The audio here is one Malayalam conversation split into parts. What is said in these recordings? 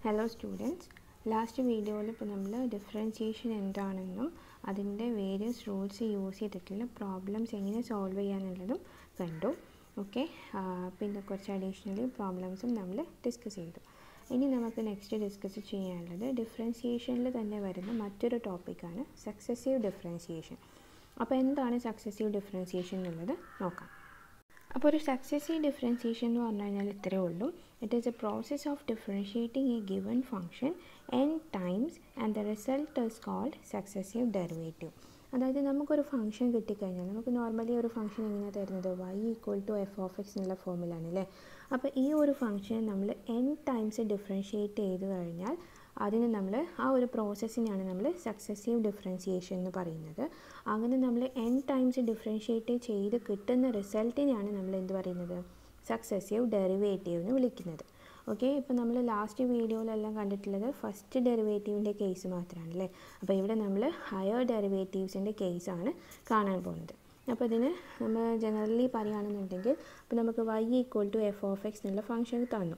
ഹലോ സ്റ്റുഡൻസ് ലാസ്റ്റ് വീഡിയോയിൽ ഇപ്പോൾ നമ്മൾ ഡിഫറൻസിയേഷൻ എന്താണെന്നും അതിൻ്റെ വേരിയസ് റൂൾസ് യൂസ് ചെയ്തിട്ടുള്ള പ്രോബ്ലംസ് എങ്ങനെ സോൾവ് ചെയ്യാന്നുള്ളതും കണ്ടു ഓക്കെ പിന്നെ കുറച്ച് അഡീഷണൽ പ്രോബ്ലംസും നമ്മൾ ഡിസ്കസ് ചെയ്തു ഇനി നമുക്ക് നെക്സ്റ്റ് ഡിസ്കസ് ചെയ്യാനുള്ളത് ഡിഫറൻസിയേഷനിൽ തന്നെ വരുന്ന മറ്റൊരു ടോപ്പിക്കാണ് സക്സസീവ് ഡിഫറൻസിയേഷൻ അപ്പോൾ എന്താണ് സക്സസീവ് ഡിഫറൻസിയേഷൻ എന്നുള്ളത് നോക്കാം അപ്പോൾ ഒരു സക്സസീവ് ഡിഫറൻസിയേഷൻ എന്ന് പറഞ്ഞു കഴിഞ്ഞാൽ ഇത്രയേ ഉള്ളൂ it is a process of differentiating a given function n times and the result is called successive derivative അതായത് നമുക്കൊരു ഫംഗ്ഷൻ കിട്ടിക്കഴിഞ്ഞാൽ നമുക്ക് നോർമലി ഒരു ഫംഗ്ഷൻ എങ്ങനെയാണ് തരുന്നത് y equal to f of x എന്നുള്ള ഫോമിലാണ് അല്ലേ അപ്പോൾ ഈ ഒരു ഫംഗ്ഷൻ നമ്മൾ എൻ ടൈംസ് ഡിഫറൻഷിയേറ്റ് ചെയ്ത് കഴിഞ്ഞാൽ അതിന് നമ്മൾ ആ ഒരു പ്രോസസ്സിനാണ് നമ്മൾ സക്സസീവ് ഡിഫറൻസിയേഷൻ എന്ന് പറയുന്നത് അങ്ങനെ നമ്മൾ എൻ ടൈംസ് ഡിഫറൻഷിയേറ്റ് ചെയ്ത് കിട്ടുന്ന റിസൾട്ടിനെയാണ് നമ്മൾ എന്ത് പറയുന്നത് സക്സസീവ് ഡെറിവേറ്റീവ് എന്ന് വിളിക്കുന്നത് ഓക്കെ ഇപ്പോൾ നമ്മൾ ലാസ്റ്റ് വീഡിയോയിലെല്ലാം കണ്ടിട്ടുള്ളത് ഫസ്റ്റ് ഡെറിവേറ്റീവിൻ്റെ കേസ് മാത്രമാണ് അല്ലേ അപ്പോൾ ഇവിടെ നമ്മൾ ഹയർ ഡെറിവേറ്റീവ്സിൻ്റെ കേസാണ് കാണാൻ പോകുന്നത് അപ്പോൾ ഇതിന് നമ്മൾ ജനറലി പറയുകയാണെന്നുണ്ടെങ്കിൽ അപ്പോൾ നമുക്ക് y equal to f of x എന്നുള്ള ഫംഗ്ഷൻ തന്നു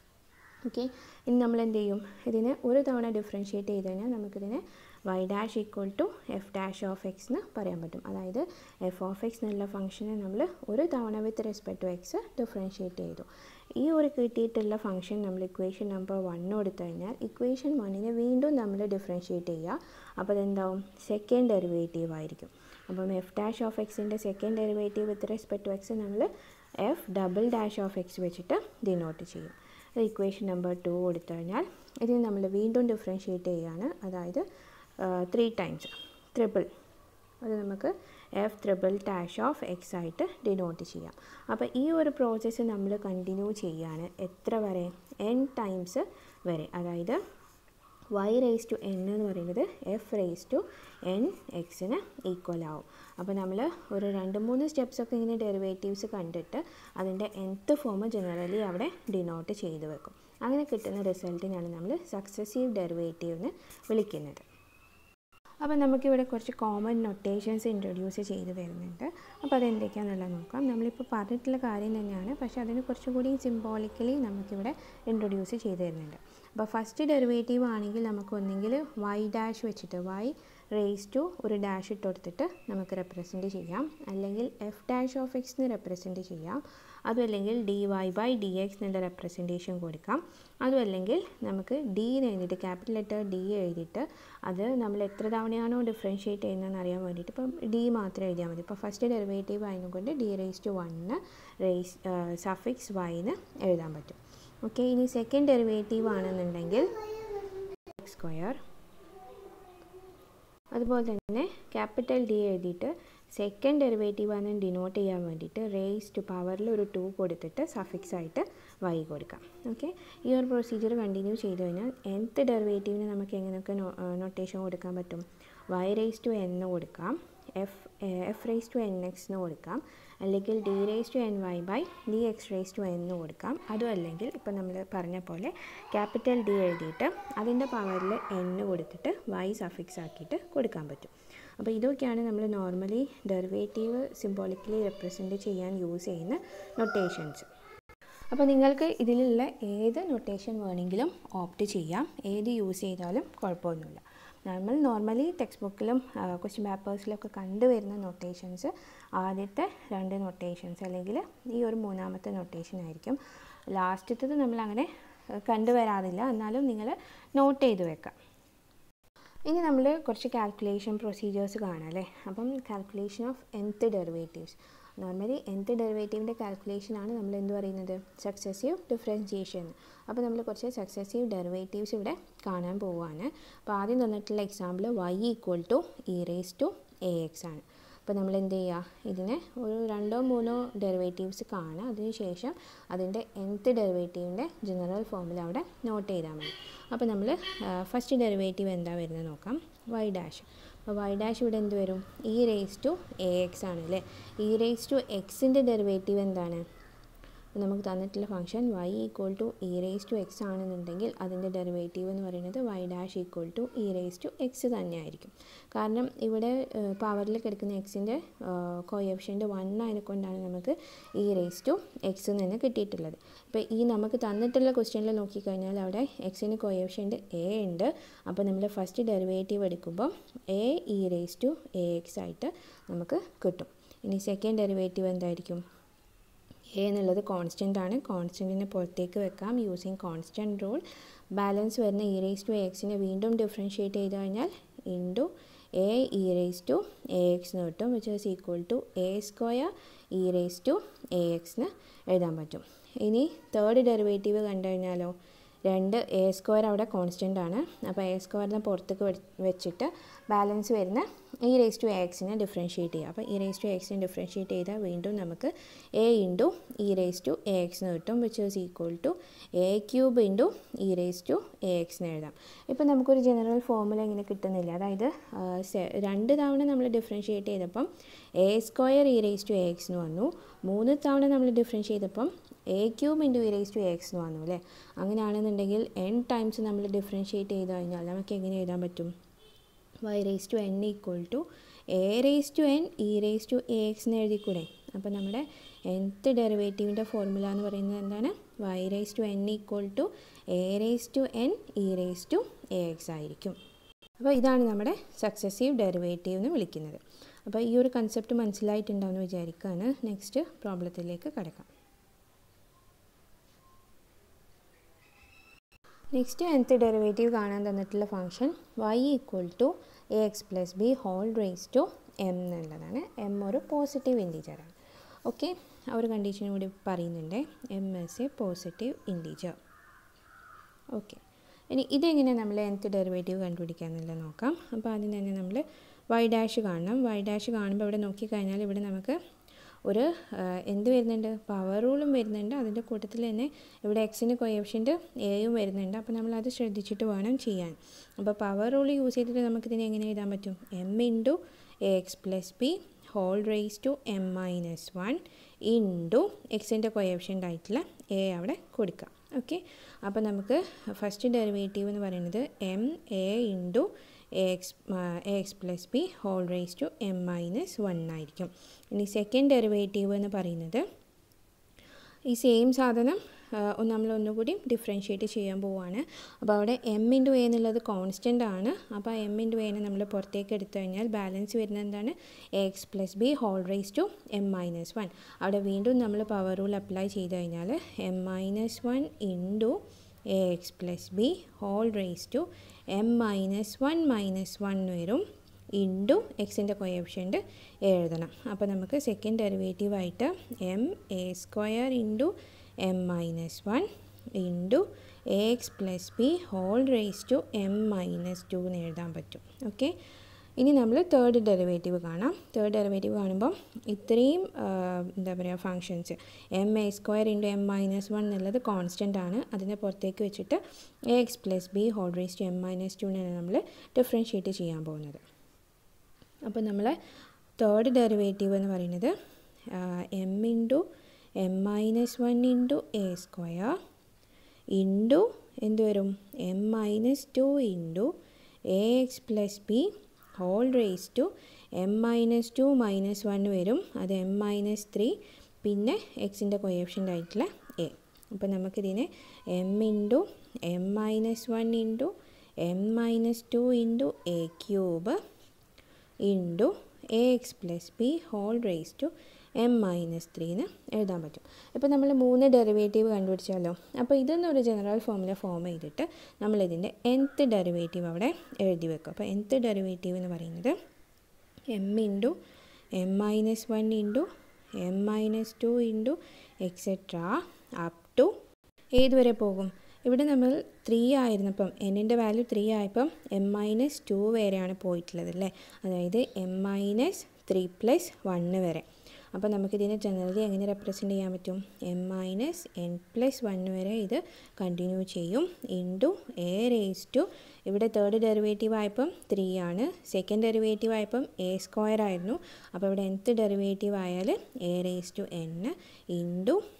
ഓക്കെ ഇനി നമ്മൾ എന്ത് ചെയ്യും ഇതിനെ ഒരു തവണ ഡിഫറൻഷ്യേറ്റ് ചെയ്ത് കഴിഞ്ഞാൽ നമുക്കിതിനെ y dash equal to f dash of x എന്ന് പറയാൻ പറ്റും അതായത് എഫ് ഓഫ് എക്സ് എന്നുള്ള ഫംഗ്ഷനെ നമ്മൾ ഒരു തവണ with respect to x differentiate ചെയ്തു ഈ ഒരു കിട്ടിയിട്ടുള്ള ഫംഗ്ഷൻ നമ്മൾ ഇക്വേഷൻ നമ്പർ വൺ കൊടുത്തു കഴിഞ്ഞാൽ ഇക്വേഷൻ വണ്ണിനെ വീണ്ടും നമ്മൾ ഡിഫറൻഷ്യേറ്റ് ചെയ്യുക അപ്പോൾ അതെന്താവും സെക്കൻഡ് ഡെറിവേറ്റീവ് ആയിരിക്കും അപ്പം എഫ് ഡാഷ് ഓഫ് എക്സിൻ്റെ second derivative with respect to x നമ്മൾ f double dash of x വെച്ചിട്ട് ഡിനോട്ട് ചെയ്യും ഇക്വേഷൻ നമ്പർ ടു കൊടുത്തു കഴിഞ്ഞാൽ ഇതിന് നമ്മൾ വീണ്ടും ഡിഫറൻഷ്യേറ്റ് ചെയ്യുകയാണ് അതായത് ത്രീ ടൈംസ് ട്രിപ്പിൾ അത് നമുക്ക് f triple dash of x ആയിട്ട് ഡിനോട്ട് ചെയ്യാം അപ്പോൾ ഈ ഒരു പ്രോസസ്സ് നമ്മൾ കണ്ടിന്യൂ ചെയ്യുകയാണ് എത്ര വരെ എൻ ടൈംസ് വരെ അതായത് വൈ റേസ് ടു എൻ എന്ന് പറയുന്നത് എഫ് റേസ് ടു എൻ എക്സിന് ഈക്വൽ ആവും അപ്പോൾ നമ്മൾ ഒരു രണ്ട് മൂന്ന് സ്റ്റെപ്സൊക്കെ ഇങ്ങനെ ഡെറിവേറ്റീവ്സ് കണ്ടിട്ട് അതിൻ്റെ എൻത്ത് ഫോം ജനറലി അവിടെ ഡിനോട്ട് ചെയ്ത് വെക്കും അങ്ങനെ കിട്ടുന്ന റിസൾട്ടിനാണ് നമ്മൾ സക്സസീവ് ഡെറിവേറ്റീവ് എന്ന് വിളിക്കുന്നത് അപ്പോൾ നമുക്കിവിടെ കുറച്ച് കോമൺ നൊട്ടേഷൻസ് ഇൻട്രൊഡ്യൂസ് ചെയ്ത് വരുന്നുണ്ട് അപ്പോൾ അതെന്തൊക്കെയാണെന്നുള്ളത് നോക്കാം നമ്മളിപ്പോൾ പറഞ്ഞിട്ടുള്ള കാര്യം തന്നെയാണ് പക്ഷേ അതിന് കുറച്ചുകൂടി സിംബോളിക്കലി നമുക്കിവിടെ ഇൻട്രൊഡ്യൂസ് ചെയ്ത് തരുന്നുണ്ട് അപ്പോൾ ഫസ്റ്റ് ഡെറിവേറ്റീവ് ആണെങ്കിൽ നമുക്ക് ഒന്നെങ്കിൽ വൈ ഡാഷ് വെച്ചിട്ട് വൈ റേസ് ടു ഒരു ഡാഷ് ഇട്ട് കൊടുത്തിട്ട് നമുക്ക് റെപ്രസെൻറ്റ് ചെയ്യാം അല്ലെങ്കിൽ എഫ് ഡാഷ് ഓഫ് എക്സ് എന്ന് റെപ്രസെൻറ്റ് ചെയ്യാം അതും അല്ലെങ്കിൽ d y by D x എന്നുള്ള റെപ്രസെൻറ്റേഷൻ കൊടുക്കാം അതും അല്ലെങ്കിൽ നമുക്ക് ഡി എന്ന് എഴുതിയിട്ട് ക്യാപിറ്റൽ ലെറ്റർ ഡി എഴുതിയിട്ട് അത് നമ്മൾ എത്ര തവണയാണോ ഡിഫറൻഷ്യേറ്റ് ചെയ്യുന്നതെന്ന് അറിയാൻ വേണ്ടിയിട്ട് ഇപ്പം ഡി മാത്രം എഴുതിയാൽ മതി ഇപ്പോൾ ഫസ്റ്റ് ഡെറിവേറ്റീവ് ആയതുകൊണ്ട് d raise to one raise suffix വൈന്ന് എഴുതാൻ പറ്റും ഓക്കെ ഇനി സെക്കൻഡ് ഡെറിവേറ്റീവ് ആണെന്നുണ്ടെങ്കിൽ സ്ക്വയർ അതുപോലെ തന്നെ ക്യാപിറ്റൽ ഡി എഴുതിയിട്ട് സെക്കൻഡ് ഡെറിവേറ്റീവ് ആണ് ഡിനോട്ട് ചെയ്യാൻ വേണ്ടിയിട്ട് റേസ് ടു പവറിൽ ഒരു ടു കൊടുത്തിട്ട് സഫിക്സ് ആയിട്ട് വൈ കൊടുക്കാം ഓക്കെ ഈ ഒരു പ്രൊസീജിയർ കണ്ടിന്യൂ ചെയ്ത് കഴിഞ്ഞാൽ nth ഡെറിവേറ്റീവിന് നമുക്ക് എങ്ങനെയൊക്കെ നൊട്ടേഷൻ കൊടുക്കാൻ പറ്റും വൈ റേസ് ടു എന്ന് കൊടുക്കാം F F raise to N X എന്ന് കൊടുക്കാം അല്ലെങ്കിൽ D raise to N Y by D X raise to എന്ന് കൊടുക്കാം അതും അല്ലെങ്കിൽ ഇപ്പോൾ നമ്മൾ പറഞ്ഞ പോലെ ക്യാപിറ്റൽ ഡി എഴുതിയിട്ട് അതിൻ്റെ പവറിൽ എന്ന് കൊടുത്തിട്ട് വൈ സഫിക്സ് ആക്കിയിട്ട് കൊടുക്കാൻ പറ്റും അപ്പോൾ ഇതൊക്കെയാണ് നമ്മൾ നോർമലി ഡെറിവേറ്റീവ് സിംബോളിക്കലി റെപ്രസെൻറ്റ് ചെയ്യാൻ യൂസ് ചെയ്യുന്ന നൊട്ടേഷൻസ് അപ്പോൾ നിങ്ങൾക്ക് ഇതിലുള്ള ഏത് നൊട്ടേഷൻ വേണമെങ്കിലും ഓപ്റ്റ് ചെയ്യാം ഏത് യൂസ് ചെയ്താലും കുഴപ്പമൊന്നുമില്ല നമ്മൾ നോർമലി ടെക്സ്റ്റ് ബുക്കിലും ക്വസ്റ്റ്യൻ പേപ്പേഴ്സിലൊക്കെ കണ്ടുവരുന്ന നൊട്ടേഷൻസ് ആദ്യത്തെ രണ്ട് നൊട്ടേഷൻസ് അല്ലെങ്കിൽ ഈ ഒരു മൂന്നാമത്തെ നൊട്ടേഷൻ ആയിരിക്കും ലാസ്റ്റത്തത് നമ്മളങ്ങനെ കണ്ടുവരാറില്ല എന്നാലും നിങ്ങൾ നോട്ട് ചെയ്ത് വെക്കാം ഇനി നമ്മൾ കുറച്ച് കാൽക്കുലേഷൻ പ്രൊസീജിയേഴ്സ് കാണാം അല്ലേ അപ്പം calculation of nth derivatives normally nth ഡെറിവേറ്റീവിൻ്റെ കാൽക്കുലേഷനാണ് നമ്മൾ എന്ത് പറയുന്നത് സക്സസീവ് ഡിഫറൻസിയേഷൻ അപ്പോൾ നമ്മൾ കുറച്ച് സക്സസീവ് ഡെറിവേറ്റീവ്സ് ഇവിടെ കാണാൻ പോവുകയാണ് അപ്പോൾ ആദ്യം തന്നിട്ടുള്ള example Y equal to E raise to A X ആണ് അപ്പോൾ നമ്മൾ എന്ത് ചെയ്യുക ഇതിനെ ഒരു രണ്ടോ മൂന്നോ ഡെറിവേറ്റീവ്സ് കാണുക അതിനുശേഷം അതിൻ്റെ എൻത്ത് ഡെറിവേറ്റീവിൻ്റെ ജനറൽ ഫോമിൽ അവിടെ നോട്ട് ചെയ്താൽ മതി അപ്പോൾ നമ്മൾ ഫസ്റ്റ് ഡെറിവേറ്റീവ് എന്താ വരുന്നത് നോക്കാം വൈ ഡാഷ് അപ്പോൾ വൈ ഡാഷ് ഇവിടെ എന്ത് വരും E raise to A X ആണ് അല്ലേ ഇ റേസ് ടു എക്സിൻ്റെ ഡെറിവേറ്റീവ് എന്താണ് അപ്പോൾ നമുക്ക് തന്നിട്ടുള്ള function Y equal to E raise to X ആണെന്നുണ്ടെങ്കിൽ അതിൻ്റെ ഡെറിവേറ്റീവ് എന്ന് പറയുന്നത് Y dash equal to E raise to X തന്നെയായിരിക്കും കാരണം ഇവിടെ പവറിൽ കിടക്കുന്ന എക്സിൻ്റെ കോയഫിഷ്യൻ്റ് വൺ ആയതുകൊണ്ടാണ് നമുക്ക് ഇ റേസ് ടു എക്സ് എന്ന് കിട്ടിയിട്ടുള്ളത് ഇപ്പോൾ ഈ നമുക്ക് തന്നിട്ടുള്ള ക്വസ്റ്റ്യനിൽ നോക്കിക്കഴിഞ്ഞാൽ അവിടെ എക്സിന് കോയഫിഷ്യൻ്റ് എ ഉണ്ട് അപ്പോൾ നമ്മൾ ഫസ്റ്റ് ഡെറിവേറ്റീവ് എടുക്കുമ്പോൾ A E raise to A X ആയിട്ട് നമുക്ക് കിട്ടും ഇനി സെക്കൻഡ് ഡെറിവേറ്റീവ് എന്തായിരിക്കും എ എന്നുള്ളത് കോൺസ്റ്റൻ്റ് ആണ് കോൺസ്റ്റൻറ്റിനെ പുറത്തേക്ക് വെക്കാം യൂസിങ് കോൺസ്റ്റൻറ്റ് റൂൾ ബാലൻസ് വരുന്ന ഇ റേസ് ടു എക്സിനെ വീണ്ടും ഡിഫറൻഷ്യേറ്റ് ചെയ്ത് കഴിഞ്ഞാൽ into A E raise to A X എന്ന് കിട്ടും which is equal to A square E raise to A എക്സിന് എഴുതാൻ പറ്റും ഇനി തേർഡ് ഡെറിവേറ്റീവ് കണ്ടു കഴിഞ്ഞാലോ രണ്ട് എ സ്ക്വയർ അവിടെ കോൺസ്റ്റൻ്റ് ആണ് അപ്പോൾ എ സ്ക്വയറിനെ പുറത്തേക്ക് വെച്ചിട്ട് ബാലൻസ് വരുന്ന ഇ റേസ് ടു എ എക്സിനെ ഡിഫറൻഷ്യേറ്റ് ചെയ്യുക അപ്പോൾ ഇ റേസ് ടു എക്സിനെ ഡിഫറൻഷ്യേറ്റ് ചെയ്താൽ വീണ്ടും നമുക്ക് A into E raise to A X എന്ന് കിട്ടും which is equal to A cube into E raise to A X എന്ന് എഴുതാം ഇപ്പോൾ നമുക്കൊരു ജനറൽ ഫോമുല ഇങ്ങനെ കിട്ടുന്നില്ല അതായത് രണ്ട് തവണ നമ്മൾ ഡിഫറൻഷ്യേറ്റ് ചെയ്തപ്പം A square E raise to A X എന്ന് വന്നു മൂന്ന് തവണ നമ്മൾ ഡിഫറൻഷ്യേറ്റ് ചെയ്തപ്പം A cube into E raise to A X എന്ന് വന്നു അല്ലേ അങ്ങനെയാണെന്നുണ്ടെങ്കിൽ എൻ ടൈംസ് നമ്മൾ ഡിഫറൻഷ്യേറ്റ് ചെയ്ത് കഴിഞ്ഞാൽ നമുക്ക് എങ്ങനെ എഴുതാൻ പറ്റും Y raise to N equal to A raise to N E raise to A X എന്ന് എഴുതിക്കൂടെ അപ്പോൾ നമ്മുടെ nth ഡെറിവേറ്റീവിൻ്റെ ഫോർമുല എന്ന് പറയുന്നത് എന്താണ് Y raise to N equal to A raise to N E raise to A X ആയിരിക്കും അപ്പോൾ ഇതാണ് നമ്മുടെ സക്സസീവ് ഡെറിവേറ്റീവ് എന്ന് വിളിക്കുന്നത് അപ്പോൾ ഈ ഒരു കൺസെപ്റ്റ് മനസ്സിലായിട്ടുണ്ടാവുമെന്ന് വിചാരിക്കുകയാണ് നെക്സ്റ്റ് പ്രോബ്ലത്തിലേക്ക് കടക്കാം നെക്സ്റ്റ് nth ഡെറിവേറ്റീവ് കാണാൻ തന്നിട്ടുള്ള function Y equal to A X plus B whole raise to M എന്നുള്ളതാണ് എം ഒരു പോസിറ്റീവ് ഇൻറ്റീജറാണ് ഓക്കെ ആ ഒരു കണ്ടീഷൻ കൂടി പറയുന്നുണ്ട് M is a positive integer okay ഇനി ഇതെങ്ങനെ നമ്മൾ nth ഡെറിവേറ്റീവ് കണ്ടുപിടിക്കുക എന്നുള്ളത് നോക്കാം അപ്പോൾ ആദ്യം തന്നെ നമ്മൾ വൈ ഡാഷ് കാണണം വൈ ഡാഷ് കാണുമ്പോൾ ഇവിടെ നോക്കിക്കഴിഞ്ഞാൽ ഇവിടെ നമുക്ക് ഒരു എന്ത് വരുന്നുണ്ട് പവർ റൂളും വരുന്നുണ്ട് അതിൻ്റെ കൂട്ടത്തിൽ തന്നെ ഇവിടെ എക്സിന് കൊയഫിഷ്യൻ്റ് എയും വരുന്നുണ്ട് അപ്പോൾ നമ്മളത് ശ്രദ്ധിച്ചിട്ട് വേണം ചെയ്യാൻ അപ്പോൾ പവർ റൂൾ യൂസ് ചെയ്തിട്ട് നമുക്കിതിനെ എങ്ങനെ എഴുതാൻ പറ്റും M into A X plus B whole raise to M minus one into എക്സിൻ്റെ കൊയഫിഷ്യൻ്റ് ആയിട്ടുള്ള എ അവിടെ കൊടുക്കാം ഓക്കെ അപ്പോൾ നമുക്ക് ഫസ്റ്റ് ഡെറിവേറ്റീവ് എന്ന് പറയുന്നത് M A into A X A X plus B whole raise to M minus one ആയിരിക്കും ഇനി സെക്കൻഡ് ഡെറിവേറ്റീവ് എന്ന് പറയുന്നത് ഈ സെയിം സാധനം നമ്മൾ ഒന്നുകൂടി ഡിഫറൻഷ്യേറ്റ് ചെയ്യാൻ പോവുകയാണ് അപ്പോൾ അവിടെ എം ഇൻറ്റു എ എന്നുള്ളത് കോൺസ്റ്റൻ്റ് ആണ് അപ്പോൾ എം ഇൻറ്റു എനെ നമ്മൾ പുറത്തേക്ക് എടുത്തു കഴിഞ്ഞാൽ ബാലൻസ് വരുന്നത് എന്താണ് A X plus B whole raise to M minus one അവിടെ വീണ്ടും നമ്മൾ പവർ റൂൾ അപ്ലൈ ചെയ്ത് കഴിഞ്ഞാൽ M minus one into A X plus B whole raise to M minus one minus one വരും ഇൻറ്റു എക്സിൻ്റെ കൊയഫിഷ്യൻ്റ് എഴുതണം അപ്പോൾ നമുക്ക് സെക്കൻഡ് ഡെറിവേറ്റീവ് ആയിട്ട് M A square into M minus one into A X plus B whole raise to M minus two എന്ന് എഴുതാൻ പറ്റും ഓക്കെ ഇനി നമ്മൾ തേർഡ് ഡെറിവേറ്റീവ് കാണാം തേർഡ് ഡെറിവേറ്റീവ് കാണുമ്പോൾ ഇത്രയും എന്താ പറയുക functions M A square into M minus one എന്നുള്ളത് കോൺസ്റ്റൻ്റ് ആണ് അതിനെ പുറത്തേക്ക് വെച്ചിട്ട് A X plus B whole raise to M minus ടുവിനാണ് നമ്മൾ ഡിഫറൻഷ്യേറ്റ് ചെയ്യാൻ പോകുന്നത് അപ്പോൾ നമ്മൾ തേർഡ് ഡെറിവേറ്റീവ് എന്ന് പറയുന്നത് M into M minus one into A square into എന്ത് വരും M minus two into A X plus B whole raise to M minus two minus one വരും അത് എം മൈനസ് ത്രീ പിന്നെ എക്സിൻ്റെ കൊയഫിഷ്യൻ്റ് ആയിട്ടുള്ള എ അപ്പോൾ നമുക്കിതിനെ M into M minus one into M minus two into A cube into A X plus B whole raise to M minus ത്രീന്ന് എഴുതാൻ പറ്റും ഇപ്പോൾ നമ്മൾ മൂന്ന് ഡെറിവേറ്റീവ് കണ്ടുപിടിച്ചാലോ അപ്പോൾ ഇതൊന്നും ഒരു ജനറൽ ഫോമിൽ ഫോം ചെയ്തിട്ട് നമ്മളിതിൻ്റെ nth ഡെറിവേറ്റീവ് അവിടെ എഴുതി വെക്കും അപ്പോൾ nth ഡെറിവേറ്റീവ് എന്ന് പറയുന്നത് M into M minus one into M minus two into etcetera up to ഏതുവരെ പോകും ഇവിടെ നമ്മൾ ത്രീ ആയിരുന്നപ്പം എന്നിൻ്റെ വാല്യൂ ത്രീ ആയപ്പം എം മൈനസ് ടു വരെയാണ് പോയിട്ടുള്ളത് അല്ലേ അതായത് M minus three plus one വരെ അപ്പോൾ നമുക്കിതിനെ ജനറലി എങ്ങനെ റെപ്രസെൻറ്റ് ചെയ്യാൻ പറ്റും M minus N plus one വരെ ഇത് കണ്ടിന്യൂ ചെയ്യും ഇൻറ്റു എ റേസ് ടു ഇവിടെ തേർഡ് ഡെറിവേറ്റീവ് ആയപ്പം ത്രീ ആണ് സെക്കൻഡ് ഡെറിവേറ്റീവ് ആയപ്പം എ സ്ക്വയർ ആയിരുന്നു അപ്പോൾ ഇവിടെ nth ഡെറിവേറ്റീവ് ആയാൽ A raise to N into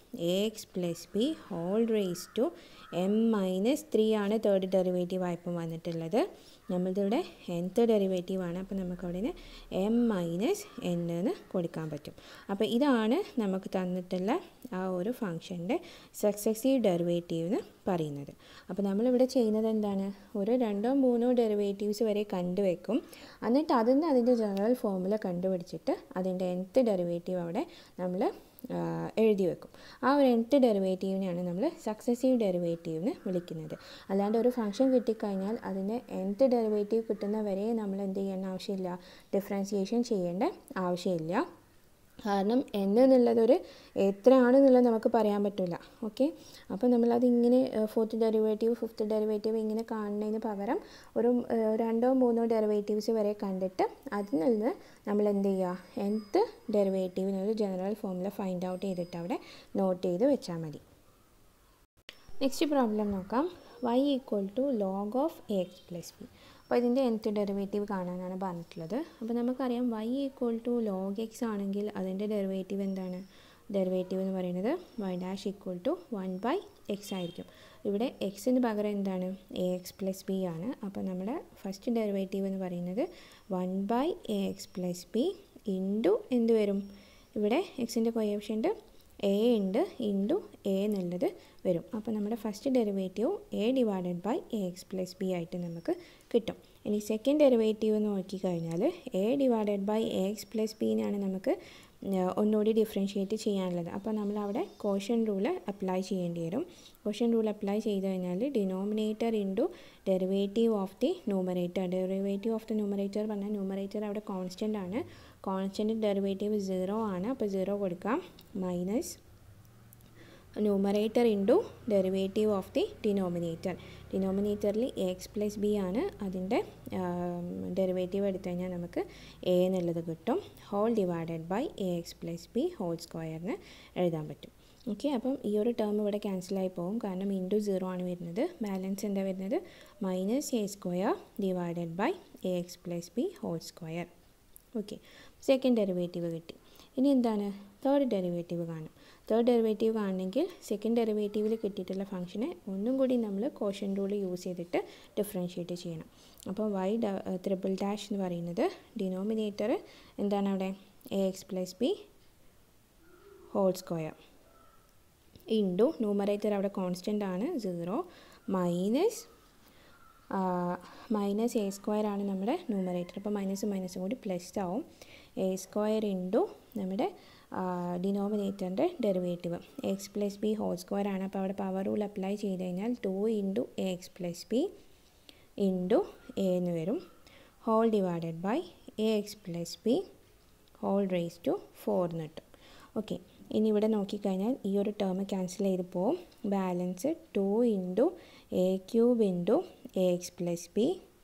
A X plus B whole raise to M minus three ആണ് തേർഡ് ഡെറിവേറ്റീവ് ആയപ്പോൾ വന്നിട്ടുള്ളത് നമ്മളിതിവിടെ nth ഡെറിവേറ്റീവ് ആണ് അപ്പോൾ നമുക്ക് അവിടെ എം മൈനസ് എൻ എന്ന് കൊടുക്കാൻ പറ്റും അപ്പോൾ ഇതാണ് നമുക്ക് തന്നിട്ടുള്ള ആ ഒരു ഫംഗ്ഷൻ്റെ സക്സസീവ് ഡെറിവേറ്റീവ് എന്ന് പറയുന്നത് അപ്പോൾ നമ്മളിവിടെ ചെയ്യുന്നത് എന്താണ് ഒരു രണ്ടോ മൂന്നോ ഡെറിവേറ്റീവ്സ് വരെ കണ്ടുവെക്കും എന്നിട്ട് അതിൽ നിന്ന് അതിൻ്റെ ജനറൽ ഫോമുല കണ്ടുപിടിച്ചിട്ട് അതിൻ്റെ nth ഡെറിവേറ്റീവ് അവിടെ നമ്മൾ എഴുതി വെക്കും ആ ഒരു nth ഡെറിവേറ്റീവിനെയാണ് നമ്മൾ സക്സസീവ് ഡെറിവേറ്റീവ് എന്ന് വിളിക്കുന്നത് അല്ലാണ്ട് ഒരു ഫംഗ്ഷൻ കിട്ടിക്കഴിഞ്ഞാൽ അതിൻ്റെ nth ഡെറിവേറ്റീവ് കിട്ടുന്ന വരെ നമ്മൾ എന്ത് ചെയ്യേണ്ട ആവശ്യമില്ല ഡിഫറൻസിയേഷൻ ചെയ്യേണ്ട ആവശ്യമില്ല കാരണം n എന്നുള്ളതൊരു എത്രയാണെന്നുള്ളത് നമുക്ക് പറയാൻ പറ്റില്ല ഓക്കെ അപ്പോൾ നമ്മളത് ഇങ്ങനെ ഫോർത്ത് ഡെറിവേറ്റീവ് ഫിഫ്ത്ത് ഡെറിവേറ്റീവ് ഇങ്ങനെ കാണുന്നതിന് പകരം ഒരു ഏഹ്, രണ്ടോ മൂന്നോ ഡെറിവേറ്റീവ്സ് വരെ കണ്ടിട്ട് അതിൽ നിന്ന് നമ്മൾ എന്ത് ചെയ്യുക nth ഡെറിവേറ്റീവിനൊരു ജനറൽ ഫോമുല ഫൈൻഡ് ഔട്ട് ചെയ്തിട്ട് അവിടെ നോട്ട് ചെയ്ത് വെച്ചാൽ മതി നെക്സ്റ്റ് പ്രോബ്ലം നോക്കാം y equal to log of A X plus B അപ്പോൾ ഇതിൻ്റെ nth ഡെറിവേറ്റീവ് കാണാനാണ് പറഞ്ഞിട്ടുള്ളത് അപ്പോൾ നമുക്കറിയാം y equal to log X ആണെങ്കിൽ അതിൻ്റെ ഡെറിവേറ്റീവ് എന്താണ് ഡെറിവേറ്റീവ് എന്ന് പറയുന്നത് y dash equal to one by X ആയിരിക്കും ഇവിടെ എക്സിന് പകരം എന്താണ് എ എക്സ് പ്ലസ് ബി ആണ് അപ്പോൾ നമ്മുടെ ഫസ്റ്റ് ഡെറിവേറ്റീവ് എന്ന് പറയുന്നത് one by A X plus B into എന്ത് വരും ഇവിടെ എക്സിൻ്റെ കൊയഫിഷ്യൻറ്റ് എ ഉണ്ട് ഇൻറ്റു എ എന്നുള്ളത് വരും അപ്പോൾ നമ്മുടെ first derivative A divided by A X plus B ആയിട്ട് നമുക്ക് കിട്ടും ഇനി സെക്കൻഡ് ഡെറിവേറ്റീവ് നോക്കിക്കഴിഞ്ഞാൽ A divided by A X plus ബിനെയാണ് നമുക്ക് ആ, ഒന്നുകൂടി ഡിഫറൻഷ്യേറ്റ് ചെയ്യാനുള്ളത് അപ്പോൾ നമ്മൾ അവിടെ കോഷൻ റൂള് അപ്ലൈ ചെയ്യേണ്ടി വരും കോഷൻ റൂൾ അപ്ലൈ ചെയ്ത് കഴിഞ്ഞാൽ denominator into derivative of the numerator derivative of the numerator പറഞ്ഞാൽ ന്യൂമറേറ്റർ അവിടെ കോൺസ്റ്റൻ്റ് ആണ് കോൺസ്റ്റൻ്റ് ഡെറിവേറ്റീവ് സീറോ ആണ് അപ്പോൾ സീറോ കൊടുക്കാം minus numerator into derivative of the denominator ഡിനോമിനേറ്ററിൽ എ എക്സ് പ്ലസ് ബി ആണ് അതിൻ്റെ ഡെറിവേറ്റീവ് എടുത്തു കഴിഞ്ഞാൽ നമുക്ക് എ എന്നുള്ളത് കിട്ടും whole divided by A X plus B whole സ്ക്വയറിന് എഴുതാൻ പറ്റും ഓക്കെ അപ്പം ഈ ഒരു ടേം ഇവിടെ ക്യാൻസലായി പോകും കാരണം ഇൻറ്റു സീറോ ആണ് വരുന്നത് ബാലൻസ് എന്താ വരുന്നത് minus A square divided by A X plus B whole square okay second derivative കിട്ടി ഇനി എന്താണ് തേർഡ് ഡെറിവേറ്റീവ് കാണും തേർഡ് ഡെറിവേറ്റീവ് കാണണമെങ്കിൽ സെക്കൻഡ് ഡെറിവേറ്റീവിൽ കിട്ടിയിട്ടുള്ള ഫംഗ്ഷനെ ഒന്നും കൂടി നമ്മൾ കോഷൻ റൂൾ യൂസ് ചെയ്തിട്ട് ഡിഫറൻഷ്യേറ്റ് ചെയ്യണം അപ്പോൾ വൈ ത്രിബിൾ ഡാഷ് എന്ന് പറയുന്നത് ഡിനോമിനേറ്റർ എന്താണ് അവിടെ A X plus B whole square into numerator അവിടെ കോൺസ്റ്റൻ്റ് ആണ് zero minus minus A square ആണ് നമ്മുടെ ന്യൂമറേറ്റർ അപ്പോൾ മൈനസും മൈനസും കൂടി പ്ലസ് ആവും എ സ്ക്വയർ ഇൻറ്റു നമ്മുടെ ഡിനോമിനേറ്ററിൻ്റെ derivative X plus B whole square ആണ് അപ്പോൾ അവിടെ പവർ റൂൾ അപ്ലൈ ചെയ്ത് കഴിഞ്ഞാൽ two into A X plus B into A എന്ന് വരും whole divided by A X plus B whole raise to four എന്ന് കിട്ടും ഓക്കെ ഇനി ഇവിടെ നോക്കിക്കഴിഞ്ഞാൽ ഈ ഒരു ടേം ക്യാൻസൽ ചെയ്ത് പോവും balance two into A cube into A X plus B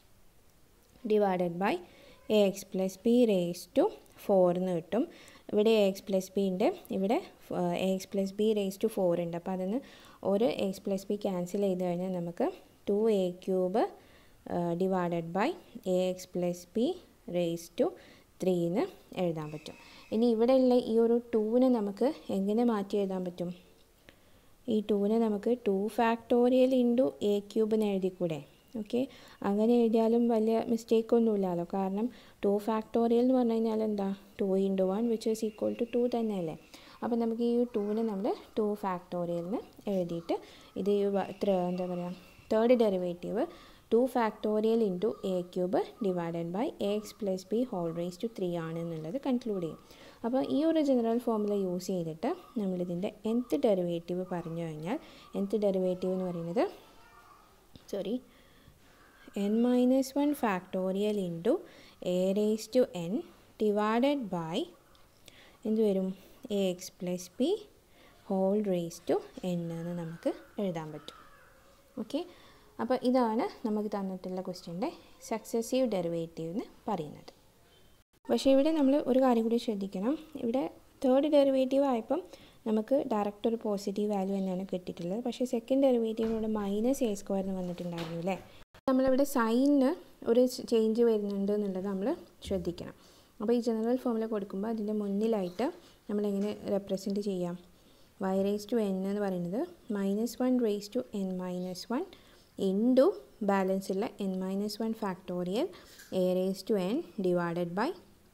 divided by A X plus B raise to four എന്ന് കിട്ടും ഇവിടെ എ എക്സ് പ്ലസ് ബി ഉണ്ട് ഇവിടെ A X plus B raise to four ഉണ്ട് അപ്പോൾ അതിന് ഒരു എക്സ് പ്ലസ് ബി ക്യാൻസൽ ചെയ്ത് കഴിഞ്ഞാൽ നമുക്ക് two A cube divided by A X plus B raise to three എന്ന് എഴുതാൻ പറ്റും ഇനി ഇവിടെയുള്ള ഈ ഒരു ടൂവിനെ നമുക്ക് എങ്ങനെ മാറ്റി എഴുതാൻ പറ്റും ഈ ടൂവിനെ നമുക്ക് two factorial into A cube എന്ന് എഴുതിക്കൂടെ ഓക്കെ അങ്ങനെ എഴുതിയാലും വലിയ മിസ്റ്റേക്ക് ഒന്നുമില്ലല്ലോ കാരണം ടു ഫാക്ടോറിയൽ എന്ന് പറഞ്ഞു കഴിഞ്ഞാൽ എന്താ two into one which is equal to two തന്നെയല്ലേ അപ്പോൾ നമുക്ക് ഈ ടൂവിനെ നമ്മൾ ടു ഫാക്ടോറിയലിന് എഴുതിയിട്ട് ഇത് ഈ വ- ഇത്ര എന്താ പറയുക third derivative two factorial into A cube divided by A X plus B whole raise to three ആണ് എന്നുള്ളത് കൺക്ലൂഡ് ചെയ്യും അപ്പോൾ ഈ ഒരു ജനറൽ ഫോമുല യൂസ് ചെയ്തിട്ട് നമ്മളിതിൻ്റെ nth ഡെറിവേറ്റീവ് പറഞ്ഞു കഴിഞ്ഞാൽ nth ഡെറിവേറ്റീവ് എന്ന് പറയുന്നത് sorry N minus one factorial into A raise to N divided by എന്ത് വരും A X plus B whole raise to N എന്ന് നമുക്ക് എഴുതാൻ പറ്റും ഓക്കെ അപ്പോൾ ഇതാണ് നമുക്ക് തന്നിട്ടുള്ള ക്വസ്റ്റ്യൻ്റെ സക്സസീവ് ഡെറിവേറ്റീവ് എന്ന് പറയുന്നത് പക്ഷേ ഇവിടെ നമ്മൾ ഒരു കാര്യം കൂടി ശ്രദ്ധിക്കണം ഇവിടെ തേർഡ് ഡെറിവേറ്റീവ് ആയപ്പം നമുക്ക് ഡയറക്റ്റ് ഒരു പോസിറ്റീവ് വാല്യൂ തന്നെയാണ് കിട്ടിയിട്ടുള്ളത് പക്ഷേ സെക്കൻഡ് ഡെറിവേറ്റീവിനോട് മൈനസ് എ സ്ക്വയർ എന്ന് വന്നിട്ടുണ്ടായിരുന്നു അല്ലേ നമ്മളിവിടെ സൈനിന് ഒരു ചേഞ്ച് വരുന്നുണ്ട് എന്നുള്ളത് നമ്മൾ ശ്രദ്ധിക്കണം അപ്പോൾ ഈ ജനറൽ ഫോമിൽ കൊടുക്കുമ്പോൾ അതിൻ്റെ മുന്നിലായിട്ട് നമ്മളെങ്ങനെ റെപ്രസെൻറ്റ് ചെയ്യാം വൈ റേസ് ടു എൻ എന്ന് പറയുന്നത് minus one raise to N minus one into balance ഉള്ള N minus one factorial A raise to N divided by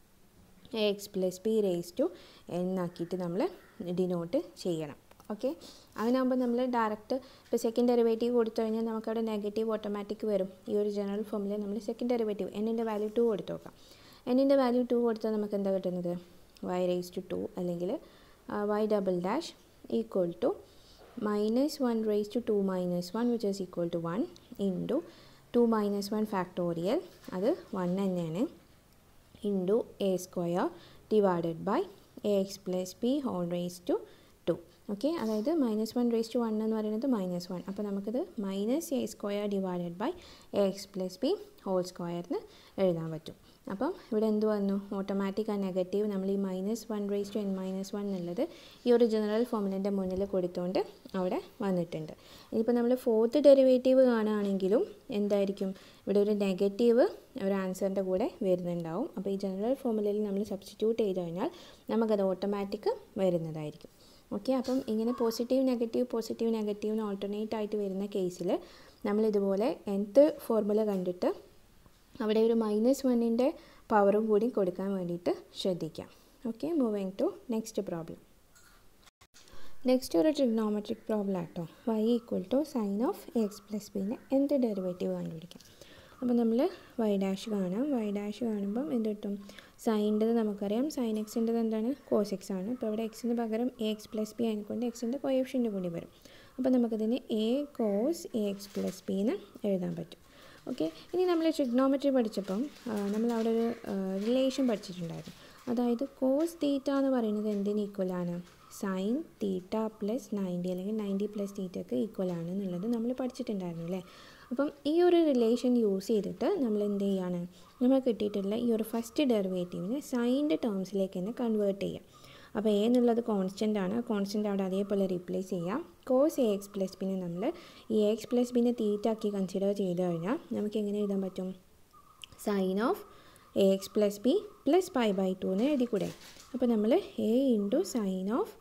A X plus B raise to N ആക്കിയിട്ട് നമ്മൾ ഡിനോട്ട് ചെയ്യണം ഓക്കെ അങ്ങനെയാകുമ്പോൾ നമ്മൾ ഡയറക്റ്റ് ഇപ്പോൾ സെക്കൻഡ് ഡെറിവേറ്റീവ് കൊടുത്തു കഴിഞ്ഞാൽ നമുക്കവിടെ നെഗറ്റീവ് ഓട്ടോമാറ്റിക് വരും ഈ ഒരു ജനറൽ ഫോമിൽ നമ്മൾ സെക്കൻഡ് ഡെറിവേറ്റീവ് എന്നിൻ്റെ വാല്യൂ ടു കൊടുത്ത് നോക്കാം എന്നിൻ്റെ വാല്യൂ ടു കൊടുത്താൽ നമുക്ക് എന്താ കിട്ടുന്നത് വൈ റേസ് ടു ടു അല്ലെങ്കിൽ y double dash equal to minus one raise to two minus one which is equal to one into two minus one factorial അത് വൺ തന്നെയാണ് into A square divided by A X plus B whole raise to two okay അതായത് minus one raise to one എന്ന് പറയുന്നത് മൈനസ് വൺ അപ്പോൾ നമുക്കിത് minus A square divided by A X plus B whole സ്ക്വയറിന് എഴുതാൻ പറ്റും അപ്പം ഇവിടെ എന്ത് വന്നു ഓട്ടോമാറ്റിക് ആ നെഗറ്റീവ് നമ്മൾ ഈ minus one raise to N minus one എന്നുള്ളത് ഈ ഒരു ജനറൽ ഫോമിലിൻ്റെ മുന്നിൽ കൊടുത്തുകൊണ്ട് അവിടെ വന്നിട്ടുണ്ട് ഇനിയിപ്പോൾ നമ്മൾ ഫോർത്ത് ഡെറിവേറ്റീവ് കാണുകയാണെങ്കിലും എന്തായിരിക്കും ഇവിടെ ഒരു നെഗറ്റീവ് ഒരു ആൻസറിൻ്റെ കൂടെ വരുന്നുണ്ടാവും അപ്പോൾ ഈ ജനറൽ ഫോമുലയിൽ നമ്മൾ സബ്സ്റ്റിറ്റ്യൂട്ട് ചെയ്ത് കഴിഞ്ഞാൽ നമുക്കത് ഓട്ടോമാറ്റിക് വരുന്നതായിരിക്കും ഓക്കെ അപ്പം ഇങ്ങനെ പോസിറ്റീവ് നെഗറ്റീവ് പോസിറ്റീവ് നെഗറ്റീവിന് ഓൾട്ടർനേറ്റ് ആയിട്ട് വരുന്ന കേസിൽ നമ്മൾ ഇതുപോലെ nth ഫോർമുല കണ്ടിട്ട് അവിടെ ഒരു മൈനസ് വണ്ണിൻ്റെ പവറും കൂടി കൊടുക്കാൻ വേണ്ടിയിട്ട് ശ്രദ്ധിക്കാം okay moving to next problem next ഒരു ട്രിഗ്നോമെട്രിക് പ്രോബ്ലം ആട്ടോ y equal to sine of x plus ബിൻ്റെ എന്ത് ഡെറിവേറ്റീവ് കണ്ടുപിടിക്കാം അപ്പോൾ നമ്മൾ വൈ ഡാഷ് കാണാം വൈ ഡാഷ് കാണുമ്പം എന്ത് കിട്ടും സൈൻ്റെത് നമുക്കറിയാം സൈൻ എക്സിൻ്റെത് എന്താണ് കോസ് എക്സ് ആണ് അപ്പോൾ ഇവിടെ എക്സിന് പകരം എ എക്സ് പ്ലസ് ബി അതിനെക്കൊണ്ട് എക്സിൻ്റെ കൊയഫിഷ്യൻ്റ് കൂടി വരും അപ്പോൾ നമുക്കതിന് a cos a X plus b എന്ന് എഴുതാൻ പറ്റും ഓക്കെ ഇനി നമ്മൾ ട്രിഗ്നോമെട്രി പഠിച്ചപ്പം നമ്മൾ അവിടെ ഒരു റിലേഷൻ പഠിച്ചിട്ടുണ്ടായിരുന്നു അതായത് കോസ് തീറ്റ എന്ന് പറയുന്നത് എന്തിന് ഈക്വലാണ് സൈൻ തീറ്റ പ്ലസ് നയൻറ്റി അല്ലെങ്കിൽ നയൻറ്റി പ്ലസ് തീറ്റക്ക് ഈക്വൽ ആണ് എന്നുള്ളത് നമ്മൾ പഠിച്ചിട്ടുണ്ടായിരുന്നു അല്ലേ അപ്പം ഈ ഒരു റിലേഷൻ യൂസ് ചെയ്തിട്ട് നമ്മൾ എന്ത് ചെയ്യാണ് നമുക്ക് കിട്ടിയിട്ടുള്ള ഈ ഒരു ഫസ്റ്റ് ഡെറിവേറ്റീവിനെ സൈൻ്റെ ടേംസിലേക്ക് തന്നെ കൺവേർട്ട് ചെയ്യാം അപ്പോൾ എ എന്നുള്ളത് കോൺസ്റ്റൻ്റ് ആണ് കോൺസ്റ്റൻ്റ് അവിടെ അതേപോലെ റീപ്ലേസ് ചെയ്യാം കോസ് എ എക്സ് പ്ലസ് ബിനെ നമ്മൾ ഈ എ എക്സ് പ്ലസ് ബിനെ തീറ്റ ആക്കി കൺസിഡർ ചെയ്ത് കഴിഞ്ഞാൽ നമുക്ക് എങ്ങനെ എഴുതാൻ പറ്റും sine of A X plus b plus pi by two എന്ന് എഴുതി കൂടെ അപ്പോൾ നമ്മൾ a into sine of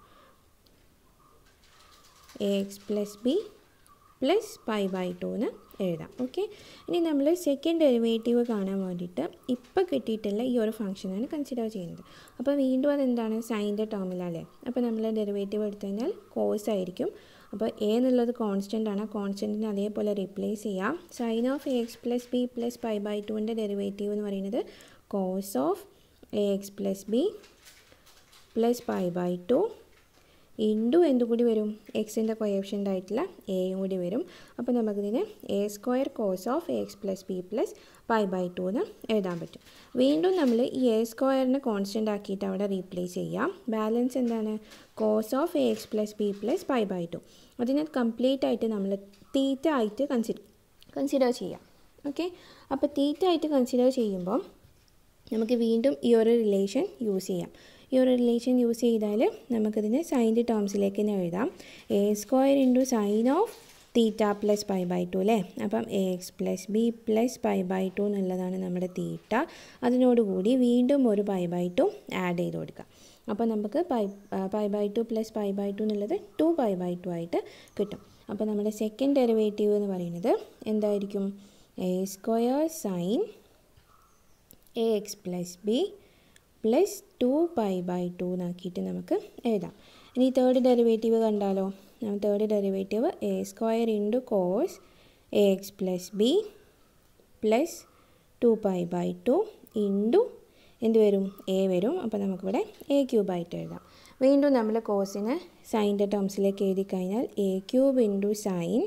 A X plus b plus pi by two എന്ന് എഴുതാം ഓക്കെ ഇനി നമ്മൾ സെക്കൻഡ് ഡെറിവേറ്റീവ് കാണാൻ വേണ്ടിയിട്ട് ഇപ്പോൾ കിട്ടിയിട്ടുള്ള ഈ ഒരു ഫംഗ്ഷനാണ് കൺസിഡർ ചെയ്യുന്നത് അപ്പോൾ വീണ്ടും അതെന്താണ് സൈൻ്റെ ടേമിലല്ലേ അപ്പോൾ നമ്മൾ ഡെറിവേറ്റീവ് എടുത്തു കഴിഞ്ഞാൽ കോസ് ആയിരിക്കും അപ്പോൾ എ എന്നുള്ളത് കോൺസ്റ്റൻ്റ് ആണ് കോൺസ്റ്റൻറ്റിനെ അതേപോലെ റീപ്ലേസ് ചെയ്യാം sine of A X plus b plus pi by ടുവിൻ്റെ ഡെറിവേറ്റീവ് എന്ന് പറയുന്നത് cos of A X plus b plus pi by two into എന്തും കൂടി വരും എക്സിൻ്റെ കൊയഫിഷ്യൻ്റ് ആയിട്ടുള്ള എയും കൂടി വരും അപ്പോൾ നമുക്കിതിന് a square cos of A X plus b plus pi by two എന്ന് എഴുതാൻ പറ്റും വീണ്ടും നമ്മൾ ഈ എ സ്ക്വയറിനെ കോൺസ്റ്റൻ്റ് ആക്കിയിട്ട് അവിടെ റീപ്ലേസ് ചെയ്യാം ബാലൻസ് എന്താണ് cos of A X plus b plus pi by two അതിനെ കംപ്ലീറ്റ് ആയിട്ട് നമ്മൾ തീറ്റ ആയിട്ട് കൺസിഡർ കൺസിഡർ ചെയ്യാം ഓക്കെ അപ്പോൾ തീറ്റ ആയിട്ട് കൺസിഡർ ചെയ്യുമ്പോൾ നമുക്ക് വീണ്ടും ഈ ഒരു റിലേഷൻ യൂസ് ചെയ്യാം ഈ ഒരു റിലേഷൻ യൂസ് ചെയ്താൽ നമുക്കിതിന് സൈൻ്റെ ടേംസിലേക്ക് തന്നെ എഴുതാം a square into sine of theta plus pi by two അല്ലേ അപ്പം a X plus b plus pi by two എന്നുള്ളതാണ് നമ്മുടെ തീറ്റ അതിനോടുകൂടി വീണ്ടും ഒരു പൈ ബൈ ടു ആഡ് ചെയ്ത് കൊടുക്കാം അപ്പോൾ നമുക്ക് pi pi by two plus pi by two എന്നുള്ളത് ടു പൈ ബൈ ടു ആയിട്ട് കിട്ടും അപ്പോൾ നമ്മുടെ സെക്കൻഡ് ഡെറിവേറ്റീവ് എന്ന് പറയുന്നത് എന്തായിരിക്കും a square sine a X plus b plus two pi by two എന്നാക്കിയിട്ട് നമുക്ക് എഴുതാം ഇനി തേർഡ് ഡെറിവേറ്റീവ് കണ്ടാലോ third derivative a square into cos a X plus b plus two pi by two into എന്ത് വരും എ വരും അപ്പോൾ നമുക്കിവിടെ എ ക്യൂബായിട്ട് എഴുതാം വീണ്ടും നമ്മൾ കോസിന് സൈൻ്റെ ടേംസിലേക്ക് എഴുതി കഴിഞ്ഞാൽ a cube into sine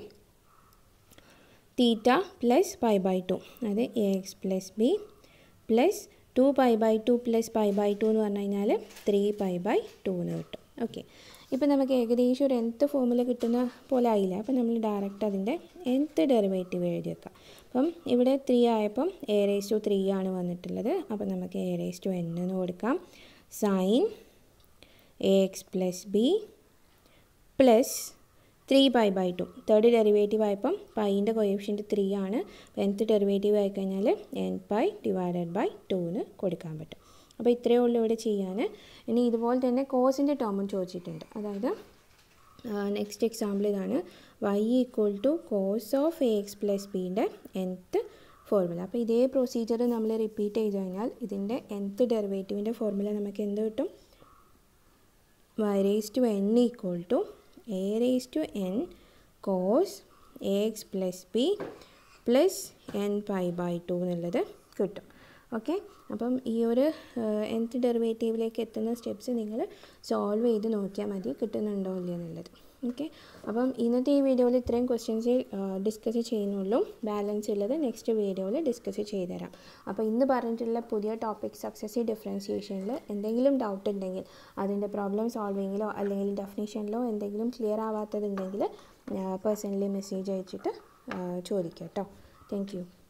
theta plus pi by two അത് a X plus b plus two pi by two plus pi by two എന്ന് പറഞ്ഞു കഴിഞ്ഞാൽ ത്രീ പൈ ബൈ ടു എന്ന് കിട്ടും ഓക്കെ ഇപ്പം നമുക്ക് ഏകദേശം ഒരു nth ഫോമിൽ കിട്ടുന്ന പോലെ ആയില്ല അപ്പം നമ്മൾ ഡയറക്റ്റ് അതിൻ്റെ nth ഡെറിവേറ്റീവ് എഴുതി വെക്കാം അപ്പം ഇവിടെ ത്രീ ആയപ്പം എ റേസ് ടു ത്രീ ആണ് വന്നിട്ടുള്ളത് അപ്പം നമുക്ക് എ റേസ് ടു എൻ എന്ന് കൊടുക്കാം sine a X plus b plus three pi by two third derivative ആയപ്പം പൈൻ്റെ കൊയഫിഷ്യൻറ്റ് ത്രീ ആണ് nth ഡെറിവേറ്റീവ് ആയിക്കഴിഞ്ഞാൽ എൻ പൈ ഡിവൈഡഡ് ബൈ ടൂന്ന് കൊടുക്കാൻ പറ്റും അപ്പോൾ ഇത്രയേ ഉള്ളൂ ഇവിടെ ചെയ്യാൻ ഇനി ഇതുപോലെ തന്നെ കോസിൻ്റെ ടേമും ചോദിച്ചിട്ടുണ്ട് അതായത് നെക്സ്റ്റ് എക്സാമ്പിൾ ഇതാണ് y equal to cos of A X plus ബിൻ്റെ എൻത്ത് ഫോർമുല അപ്പോൾ ഇതേ പ്രൊസീജിയർ നമ്മൾ റിപ്പീറ്റ് ചെയ്ത് കഴിഞ്ഞാൽ ഇതിൻ്റെ എൻത്ത് ഡെറിവേറ്റീവിൻ്റെ ഫോർമുല നമുക്ക് എന്ത് കിട്ടും y raise to N equal to A raise to n cos a X plus b plus n pi by two എന്നുള്ളത് കിട്ടും ഓക്കെ അപ്പം ഈ ഒരു എൻത്ത് ഡെറിവേറ്റീവിലേക്ക് എത്തുന്ന സ്റ്റെപ്സ് നിങ്ങൾ സോൾവ് ചെയ്ത് നോക്കിയാൽ മതി കിട്ടുന്നുണ്ടോ ഇല്ലയോ എന്നുള്ളത് ഓക്കെ അപ്പം ഇന്നത്തെ ഈ വീഡിയോയിൽ ഇത്രയും ക്വസ്റ്റ്യൻസ് ഡിസ്കസ് ചെയ്യുന്നുള്ളൂ ബാലൻസ് ഉള്ളത് നെക്സ്റ്റ് വീഡിയോയിൽ ഡിസ്കസ് ചെയ്തുതരാം അപ്പോൾ ഇന്ന് പറഞ്ഞിട്ടുള്ള പുതിയ ടോപ്പിക് സക്സസീവ് ഡിഫറൻസിയേഷനിൽ എന്തെങ്കിലും ഡൗട്ട് ഉണ്ടെങ്കിൽ അതിൻ്റെ പ്രോബ്ലം സോൾവിങ്ങിലോ അല്ലെങ്കിൽ ഡെഫിനേഷനിലോ എന്തെങ്കിലും ക്ലിയർ ആവാത്തതുണ്ടെങ്കിൽ പേഴ്സണലി മെസ്സേജ് അയച്ചിട്ട് ചോദിക്കാം കേട്ടോ താങ്ക് യു